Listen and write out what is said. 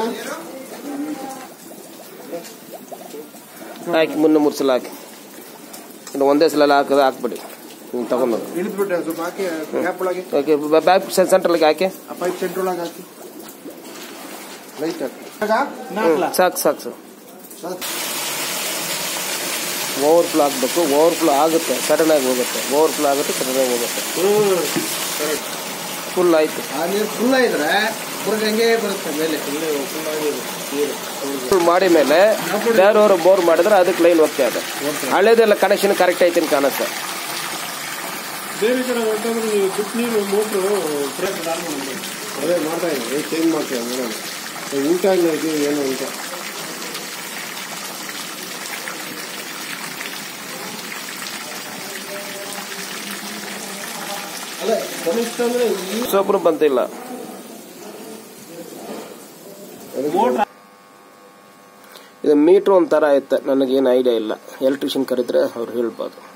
ಹಾಕಿ ಮುನ್ನ ಮೂರು ಸಲ ಹಾಕಿ ಇನ್ನು ಒಂದೇ ಸಲ ಹಾಕೋದು ಹಾಕ್ಬಿಡಿ ಹಿಂಗೆ ತಗೊಂಡು ಇಳಿದ್ಬಿಟ್ಟೆ ಸ್ವಲ್ಪ ಹಾಕಿ ಗ್ಯಾಪ್ ಒಳಗೆ ಓಕೆ ಬ್ಯಾಕ್ ಸೆಂಟ್ರಲ್ಗೆ ಹಾಕಿ ಆ ಪೈಪ್ ಸೆಂಟ್ರ್ ಒಳಗೆ ಹಾಕಿ ಲೈಟ್ ಹಾಕಿ ಹ್ಮ್, ಸಾಕು ಸಾಕು ಸರ್ ಓವರ್ ಫ್ಲೋ ಆಗಬೇಕು ಓವರ್ ಫ್ಲೋ ಆಗುತ್ತೆ ಸಡನ್ ಆಗಿ ಹೋಗುತ್ತೆ ಓವರ್ ಫ್ಲೋ ಆಗುತ್ತೆ ಸಡನ್ ಆಗಿ ಹೋಗುತ್ತೆ ಫುಲ್ ಆಯ್ತು ಆ ನೀರು ಫುಲ್ ಇದ್ರೆ ಬುರ್ಗ ಹಂಗೆ ಬರುತ್ತೆ ಮೇಲೆ ಫುಲ್ ಮಾಡಿ ಮೇಲೆ ಬೇರೆಯವರು ಬೋರ್ ಮಾಡಿದ್ರೆ ಅದಕ್ಕೆ ಲೈನ್ ಹೋಗ್ತಾ ಇದೆ ಹಳೇದೆಲ್ಲ ಕನೆಕ್ಷನ್ ಕರೆಕ್ಟ್ ಐತೆ ಅಂತ ಕಾಣುತ್ತೆ ಬೇರೆ ಕಡೆ ಹೊರಟಂದ್ರೆ ನೀವು ಬಿಟ್ಟು ನೀರು ಮೋಟ್ರು ಫ್ರೆಶ್ ಅದೇ ಮಾಡ್ತಾ ಇದ್ದೀನಿ ಚೇಂಜ್ ಮಾಡ್ತೀವಿ ಮೇಡಮ್ ಊಟ ಇಲ್ಲ ಇದು ಏನು ಅಂತ ಅಲ್ಲ ಕನಿಷ್ಠ ಅಂದ್ರೆ ಈ ಸೊಬ್ರು ಬಂತಿಲ್ಲ ಇದು ಮೀಟ್ರ್ ಒಂಥರ ಐತೆ ನನಗೇನು ಐಡಿಯಾ ಇಲ್ಲ ಎಲೆಕ್ಟ್ರಿಷಿಯನ್ ಕರೆದ್ರೆ ಅವ್ರು ಹೇಳ್ಬೋದು